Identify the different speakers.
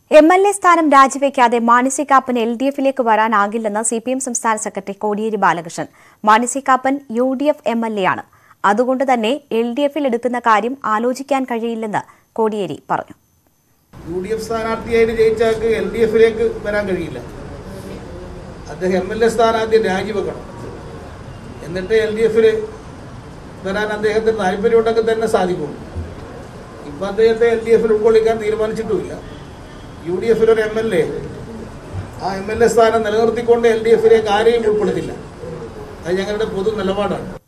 Speaker 1: M L A സ്ഥാനം രാജിവെക്കാതെ Mani Kappan L D എഫിലേക്ക് വരാനാകില്ലെന്ന് സി പി എം സംസ്ഥാന secretary Kodiyeri Balakrishnan Mani Kappan U D F M L A ആണ് അതുകൊണ്ട് തന്നെ എൽ ഡി എഫിൽ എടുക്കുന്ന കാര്യം ആലോചിക്കാൻ കഴിയില്ലെന്ന് കോടിയേരി പറഞ്ഞു
Speaker 2: യു ഡി എഫ് സ്ഥാനാർത്ഥിയായിട്ട് ജയിച്ചാൾക്ക് എൽ ഡി എഫിലേക്ക് വരാൻ കഴിയില്ല അദ്ദേഹം എം എൽ എ സ്ഥാനം ആദ്യം രാജിവെക്കണം എന്നിട്ട് എൽ ഡി എഫിൽ വരാൻ അദ്ദേഹത്തിന് താല്പര്യമുണ്ടെങ്കിൽ തന്നെ സാധിക്കുള്ളൂ ഇപ്പം അദ്ദേഹത്തെ എൽ ഡി എഫിൽ ഉൾക്കൊള്ളിക്കാൻ തീരുമാനിച്ചിട്ടുമില്ല യു ഡി എഫിൽ ഒരു എം എൽ എ ആ എം എൽ എ സ്ഥാനം നിലനിർത്തിക്കൊണ്ട് എൽ ഡി എഫിലേക്ക് ആരെയും ഉൾപ്പെടുത്തില്ല അത് ഞങ്ങളുടെ പൊതു നിലപാടാണ്